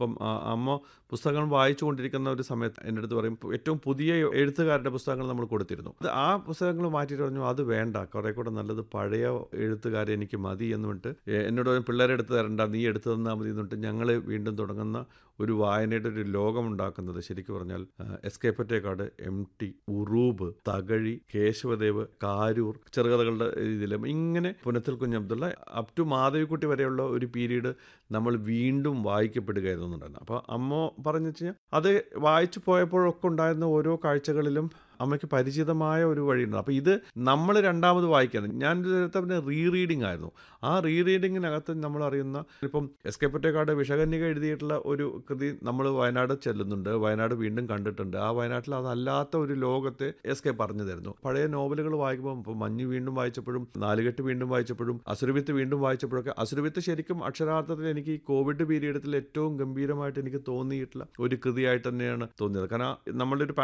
അപ്പം ആ, അമ്മ പുസ്തകങ്ങൾ വായിച്ചു കൊണ്ടിരിക്കുന്ന ഒരു സമയത്ത് എൻ്റെ അടുത്ത് പറയും ഏറ്റവും പുതിയ എഴുത്തുകാരുടെ പുസ്തകങ്ങൾ നമ്മൾ കൊടുത്തിരുന്നു അത് ആ പുസ്തകങ്ങൾ മാറ്റിയിട്ട് പറഞ്ഞു അത് വേണ്ട കുറെ കൂടെ നല്ലത് പഴയ എഴുത്തുകാരെ എനിക്ക് മതി എന്ന് പറഞ്ഞിട്ട് എ- എന്നോട് പറഞ്ഞു, പിള്ളേരെ എടുത്ത് തരണ്ട നീ എടുത്തു തന്നാൽ മതി എന്നിട്ട് ഞങ്ങൾ വീണ്ടും തുടങ്ങുന്ന ഒരു വായനയുടെ ഒരു ലോകമുണ്ടാക്കുന്നത് ശരിക്കും പറഞ്ഞാൽ ആ, S K Pottekkatt M T Uroob Thakazhi Kesavadev Karoor ചെറുകഥകളുടെ ഇതിലും ഇങ്ങനെ പുനത്തിൽ കുഞ്ഞബ്ദുള്ള അപ് ടു മാധവിക്കുട്ടി വരെയുള്ള ഒരു പീരീഡ് നമ്മൾ വീണ്ടും വായിക്കപ്പെടുകയായിരുന്നു എന്നുണ്ടായിരുന്നു അപ്പോൾ അമ്മ പറഞ്ഞു വെച്ച് കഴിഞ്ഞാൽ അത് വായിച്ചു പോയപ്പോഴൊക്കെ ഉണ്ടായിരുന്ന ഓരോ കാഴ്ചകളിലും അമ്മയ്ക്ക് പരിചിതമായ ഒരു വഴിയുണ്ട് അപ്പോൾ ഇത് നമ്മൾ രണ്ടാമത് വായിക്കുകയാണ് ഞാൻ പിന്നെ റീ റീഡിംഗ് ആയിരുന്നു ആ റീ റീഡിങ്ങിനകത്ത് നമ്മൾ അറിയുന്ന ഇപ്പം എസ് കെ പൊറ്റേക്കാട് വിഷകന്യക എഴുതിയിട്ടുള്ള ഒരു കൃതി നമ്മൾ വയനാട് ചെല്ലുന്നുണ്ട് വയനാട് വീണ്ടും കണ്ടിട്ടുണ്ട് ആ വയനാട്ടിൽ അതല്ലാത്ത ഒരു ലോകത്തെ എസ് കെ പറഞ്ഞു തരുന്നു പഴയ നോവലുകൾ വായിക്കുമ്പോൾ ഇപ്പോൾ മഞ്ഞ് വീണ്ടും വായിച്ചപ്പോഴും നാലുകെട്ട് വീണ്ടും വായിച്ചപ്പോഴും അസുരവിത്ത് വീണ്ടും വായിച്ചപ്പോഴൊക്കെ അസുരവിത്ത് ശരിക്കും അക്ഷരാർത്ഥത്തിൽ എനിക്ക് ഈ കോവിഡ് പീരീഡത്തിൽ ഏറ്റവും ഗംഭീരമായിട്ട് എനിക്ക് തോന്നിയിട്ടുള്ള ഒരു കൃതിയായിട്ട് തന്നെയാണ് തോന്നിയത് കാരണം നമ്മളൊരു